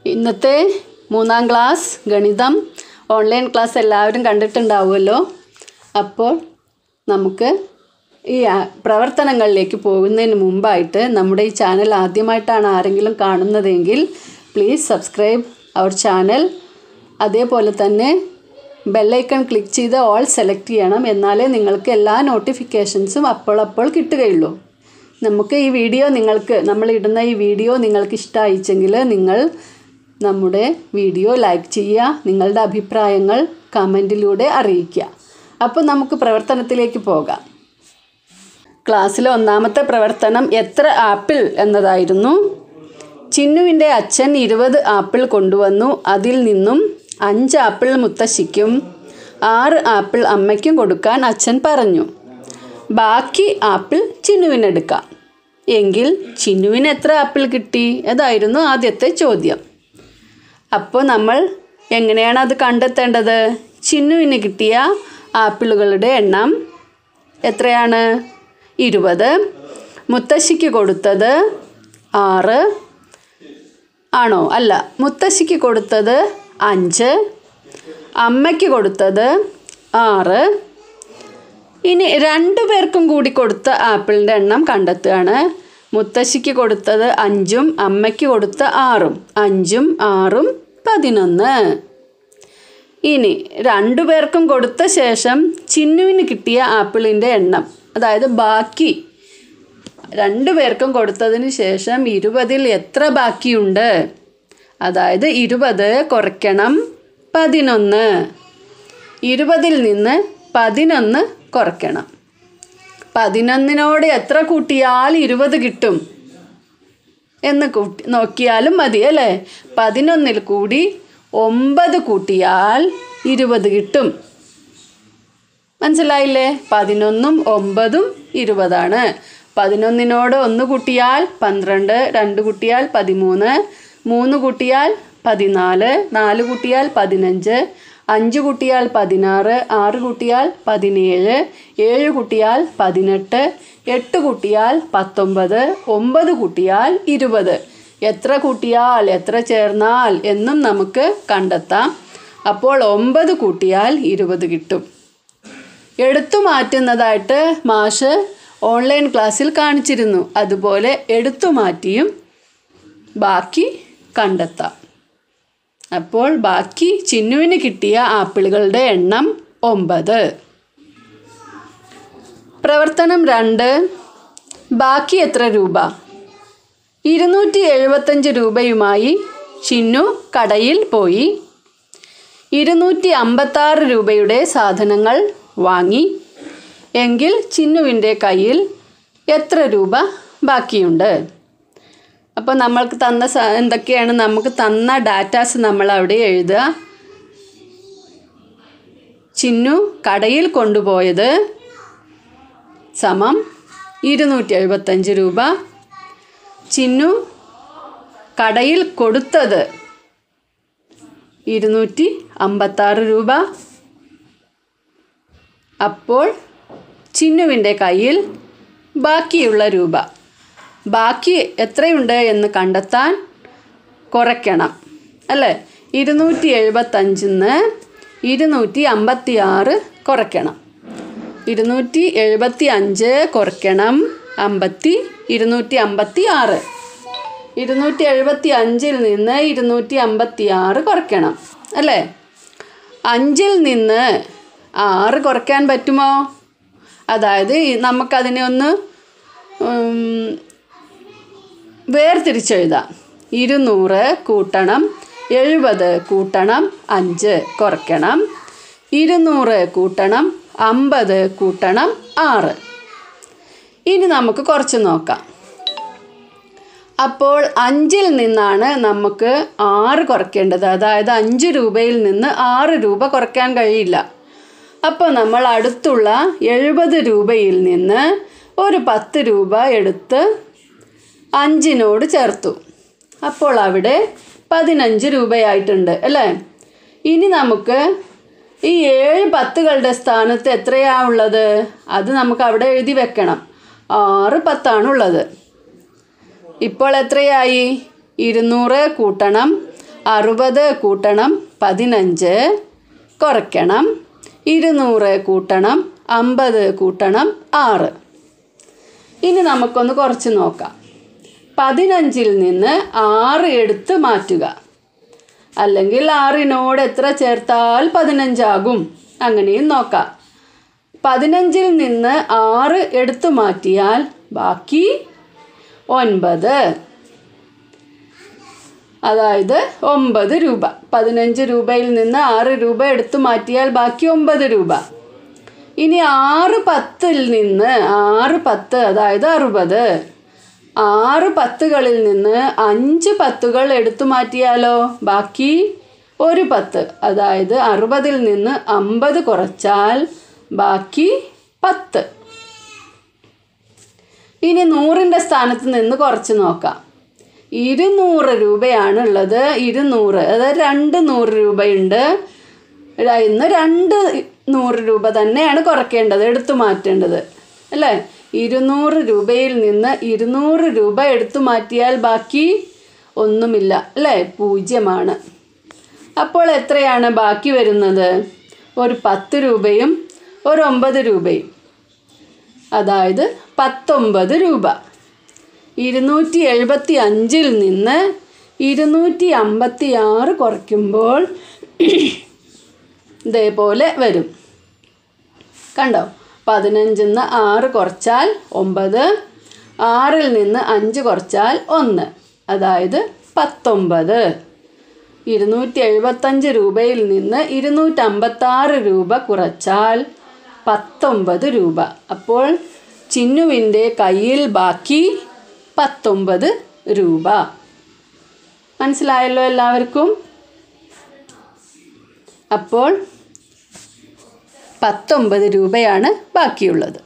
ഇന്നത്തെ മൂന്നാം ക്ലാസ് ഗണിതം ഓൺലൈൻ ക്ലാസ് എല്ലാവരും കണ്ടിട്ടുണ്ടാവുമല്ലോ അപ്പോൾ നമുക്ക് ഈ ആ- പ്രവർത്തനങ്ങളിലേക്ക് പോകുന്നതിന് മുമ്പായിട്ട് നമ്മുടെ ഈ ചാനൽ ആദ്യമായിട്ടാണ് ആരെങ്കിലും കാണുന്നതെങ്കിൽ പ്ലീസ് സബ്സ്ക്രൈബ് അവർ ചാനൽ അതേപോലെ തന്നെ ബെല്ലൈക്കൺ ക്ലിക്ക് ചെയ്ത് ഓൾ സെലക്ട് ചെയ്യണം എന്നാലേ നിങ്ങൾക്ക് എല്ലാ നോട്ടിഫിക്കേഷൻസും അപ്പോൾ അപ്പോൾ കിട്ടുകയുള്ളൂ നമുക്ക് ഈ വീഡിയോ നിങ്ങൾക്ക് നമ്മൾ ഇടുന്ന ഈ വീഡിയോ നിങ്ങൾക്ക് ഇഷ്ടമായിച്ചെങ്കിൽ നിങ്ങൾ നമ്മുടെ വീഡിയോ ലൈക്ക് ചെയ്യുക നിങ്ങളുടെ അഭിപ്രായങ്ങൾ കമൻറ്റിലൂടെ അറിയിക്കുക അപ്പോൾ നമുക്ക് പ്രവർത്തനത്തിലേക്ക് പോകാം ക്ലാസ്സിലെ ഒന്നാമത്തെ പ്രവർത്തനം എത്ര ആപ്പിൾ എന്നതായിരുന്നു ചിന്നുവിൻ്റെ അച്ഛൻ ഇരുപത് ആപ്പിൾ കൊണ്ടുവന്നു അതിൽ നിന്നും അഞ്ച് ആപ്പിൾ മുത്തശ്ശിക്കും ആറ് ആപ്പിൾ അമ്മയ്ക്കും കൊടുക്കാൻ അച്ഛൻ പറഞ്ഞു ബാക്കി ആപ്പിൾ ചിന്നുവിനെടുക്കാം എങ്കിൽ ചിന്നുവിന് എത്ര ആപ്പിൾ കിട്ടി അതായിരുന്നു ആദ്യത്തെ ചോദ്യം അപ്പോൾ നമ്മൾ എങ്ങനെയാണ് അത് കണ്ടെത്തേണ്ടത് ചിന്നുവിന് കിട്ടിയ ആപ്പിളുകളുടെ എണ്ണം എത്രയാണ് ഇരുപത് മുത്തശ്ശിക്ക് കൊടുത്തത് ആറ് ആണോ അല്ല മുത്തശ്ശിക്ക് കൊടുത്തത് അഞ്ച് അമ്മയ്ക്ക് കൊടുത്തത് ആറ് ഇനി രണ്ടു പേർക്കും കൂടി കൊടുത്ത ആപ്പിളിൻ്റെ എണ്ണം കണ്ടെത്തുകയാണ് മുത്തശ്ശിക്ക് കൊടുത്തത് അഞ്ചും അമ്മയ്ക്ക് കൊടുത്ത ആറും അഞ്ചും ആറും പതിനൊന്ന് ഇനി രണ്ടു പേർക്കും കൊടുത്ത ശേഷം ചിന്നുവിന് കിട്ടിയ ആപ്പിളിൻ്റെ എണ്ണം അതായത് ബാക്കി രണ്ടു പേർക്കും കൊടുത്തതിന് ശേഷം ഇരുപതിൽ എത്ര ബാക്കിയുണ്ട് അതായത് ഇരുപത് കുറയ്ക്കണം പതിനൊന്ന് ഇരുപതിൽ നിന്ന് പതിനൊന്ന് കുറയ്ക്കണം പതിനൊന്നിനോട് എത്ര കൂട്ടിയാൽ ഇരുപത് കിട്ടും എന്ന് കൂട്ടി നോക്കിയാലും മതി അല്ലേ പതിനൊന്നിൽ കൂടി ഒമ്പത് കൂട്ടിയാൽ ഇരുപത് കിട്ടും മനസ്സിലായില്ലേ പതിനൊന്നും ഒമ്പതും ഇരുപതാണ് പതിനൊന്നിനോട് ഒന്ന് കൂട്ടിയാൽ പന്ത്രണ്ട് രണ്ട് കൂട്ടിയാൽ പതിമൂന്ന് മൂന്ന് കൂട്ടിയാൽ പതിനാല് നാല് കൂട്ടിയാൽ പതിനഞ്ച് അഞ്ച് കൂട്ടിയാൽ പതിനാറ് ആറ് കൂട്ടിയാൽ പതിനേഴ് ഏഴ് കൂട്ടിയാൽ പതിനെട്ട് എട്ട് കൂട്ടിയാൽ പത്തൊമ്പത് ഒമ്പത് കൂട്ടിയാൽ ഇരുപത് എത്ര കൂട്ടിയാൽ എത്ര ചേർന്നാൽ എന്നും നമുക്ക് കണ്ടെത്താം അപ്പോൾ ഒമ്പത് കൂട്ടിയാൽ ഇരുപത് കിട്ടും എടുത്തു മാറ്റുന്നതായിട്ട് മാഷ് ഓൺലൈൻ ക്ലാസ്സിൽ കാണിച്ചിരുന്നു അതുപോലെ എടുത്തു മാറ്റിയും ബാക്കി കണ്ടെത്താം അപ്പോൾ ബാക്കി ചിന്നുവിന് കിട്ടിയ ആപ്പിളുകളുടെ എണ്ണം ഒമ്പത് പ്രവർത്തനം രണ്ട് ബാക്കി എത്ര രൂപ ഇരുന്നൂറ്റി എഴുപത്തഞ്ച് രൂപയുമായി ചിന്നു കടയിൽ പോയി ഇരുന്നൂറ്റി അമ്പത്താറ് രൂപയുടെ സാധനങ്ങൾ വാങ്ങി എങ്കിൽ ചിന്നുവിൻ്റെ കയ്യിൽ എത്ര രൂപ ബാക്കിയുണ്ട് അപ്പോൾ നമ്മൾക്ക് തന്ന സ എന്തൊക്കെയാണ് നമുക്ക് തന്ന ഡാറ്റാസ് നമ്മൾ അവിടെ എഴുതുക ചിന്നു കടയിൽ കൊണ്ടുപോയത് സമം ഇരുന്നൂറ്റി എഴുപത്തഞ്ച് രൂപ ചിന്നു കടയിൽ കൊടുത്തത് ഇരുന്നൂറ്റി അമ്പത്താറ് രൂപ അപ്പോൾ ചിന്നുവിൻ്റെ കയ്യിൽ ബാക്കിയുള്ള രൂപ ബാക്കി എത്രയുണ്ട് എന്ന് കണ്ടെത്താൻ കുറയ്ക്കണം അല്ലേ ഇരുന്നൂറ്റി എഴുപത്തഞ്ചിന്ന് ഇരുന്നൂറ്റി അമ്പത്തി ആറ് കുറയ്ക്കണം ഇരുന്നൂറ്റി എഴുപത്തി അഞ്ച് കുറയ്ക്കണം അമ്പത്തി ഇരുന്നൂറ്റി അമ്പത്തി ആറ് ഇരുന്നൂറ്റി എഴുപത്തി അഞ്ചിൽ നിന്ന് ഇരുന്നൂറ്റി അമ്പത്തി ആറ് കുറയ്ക്കണം അല്ലേ അഞ്ചിൽ നിന്ന് ആറ് കുറയ്ക്കാൻ പറ്റുമോ അതായത് ഈ- നമുക്കതിനെ ഒന്ന് ഉം, വേർതിരിച്ചെഴുതാം ഇരുന്നൂറ് കൂട്ടണം എഴുപത് കൂട്ടണം അഞ്ച് കുറയ്ക്കണം ഇരുന്നൂറ് കൂട്ടണം അമ്പത് കൂട്ടണം ആറ് ഇനി നമുക്ക് കുറച്ച് നോക്കാം അപ്പോൾ അഞ്ചിൽ നിന്നാണ് നമുക്ക് ആറ് കുറയ്ക്കേണ്ടത് അതായത് അഞ്ച് രൂപയിൽ നിന്ന് ആറ് രൂപ കുറയ്ക്കാൻ കഴിയില്ല അപ്പോൾ നമ്മൾ അടുത്തുള്ള എഴുപത് രൂപയിൽ നിന്ന് ഒരു പത്ത് രൂപ എടുത്ത് അഞ്ചിനോട് ചേർത്തു അപ്പോൾ അവിടെ പതിനഞ്ച് രൂപയായിട്ടുണ്ട് അല്ലേ ഇനി നമുക്ക് ഈ ഏഴ് പത്തുകളുടെ സ്ഥാനത്ത് എത്രയാ ഉള്ളത് അത് നമുക്ക് അവിടെ എഴുതി വെക്കണം ആറ് പത്താണുള്ളത് ഇപ്പോൾ എത്രയായി ഇരുന്നൂറ് കൂട്ടണം അറുപത് കൂട്ടണം പതിനഞ്ച് കുറയ്ക്കണം ഇരുന്നൂറ് കൂട്ടണം അമ്പത് കൂട്ടണം ആറ് ഇനി നമുക്കൊന്ന് കുറച്ച് നോക്കാം പതിനഞ്ചിൽ നിന്ന് ആറ് എടുത്ത് മാറ്റുക അല്ലെങ്കിൽ ആറിനോട് എത്ര ചേർത്താൽ പതിനഞ്ചാകും അങ്ങനെയും നോക്കാം പതിനഞ്ചിൽ നിന്ന് ആറ് എടുത്തു മാറ്റിയാൽ ബാക്കി ഒൻപത് അതായത് ഒമ്പത് രൂപ പതിനഞ്ച് രൂപയിൽ നിന്ന് ആറ് രൂപ എടുത്തു മാറ്റിയാൽ ബാക്കി ഒമ്പത് രൂപ ഇനി ആറ് പത്തിൽ നിന്ന് ആറ് പത്ത് അതായത് അറുപത് ആറ് പത്തുകളിൽ നിന്ന് അഞ്ച് പത്തുകൾ എടുത്തു മാറ്റിയാലോ ബാക്കി ഒരു പത്ത് അതായത് അറുപതിൽ നിന്ന് അമ്പത് കുറച്ചാൽ ബാക്കി പത്ത് ഇനി നൂറിൻ്റെ സ്ഥാനത്ത് നിന്ന് കുറച്ച് നോക്കാം ഇരുന്നൂറ് രൂപയാണ് ഉള്ളത് ഇരുന്നൂറ് അതായത് രണ്ട് നൂറ് രൂപയുണ്ട് ഇന്ന് രണ്ട് നൂറ് രൂപ തന്നെയാണ് കുറയ്ക്കേണ്ടത് എടുത്തു മാറ്റേണ്ടത് അല്ലേ ഇരുന്നൂറ് രൂപയിൽ നിന്ന് ഇരുന്നൂറ് രൂപ എടുത്തു മാറ്റിയാൽ ബാക്കി ഒന്നുമില്ല അല്ലേ പൂജ്യമാണ് അപ്പോൾ എത്രയാണ് ബാക്കി വരുന്നത് ഒരു പത്ത് രൂപയും ഒരു ഒമ്പത് രൂപയും അതായത് പത്തൊമ്പത് രൂപ ഇരുന്നൂറ്റി എഴുപത്തി അഞ്ചിൽ നിന്ന് ഇരുന്നൂറ്റി അമ്പത്തി ആറ് കുറയ്ക്കുമ്പോൾ ഇതേപോലെ വരും കണ്ടോ പതിനഞ്ചിൽ നിന്ന് ആറ് കുറച്ചാൽ ഒമ്പത് ആറിൽ നിന്ന് അഞ്ച് കുറച്ചാൽ ഒന്ന് അതായത് പത്തൊമ്പത് ഇരുന്നൂറ്റി എഴുപത്തഞ്ച് രൂപയിൽ നിന്ന് ഇരുന്നൂറ്റമ്പത്താറ് രൂപ കുറച്ചാൽ പത്തൊമ്പത് രൂപ അപ്പോൾ ചിന്നുവിൻ്റെ കയ്യിൽ ബാക്കി പത്തൊമ്പത് രൂപ മനസ്സിലായല്ലോ എല്ലാവർക്കും അപ്പോൾ പത്തൊമ്പത് രൂപയാണ് ബാക്കിയുള്ളത്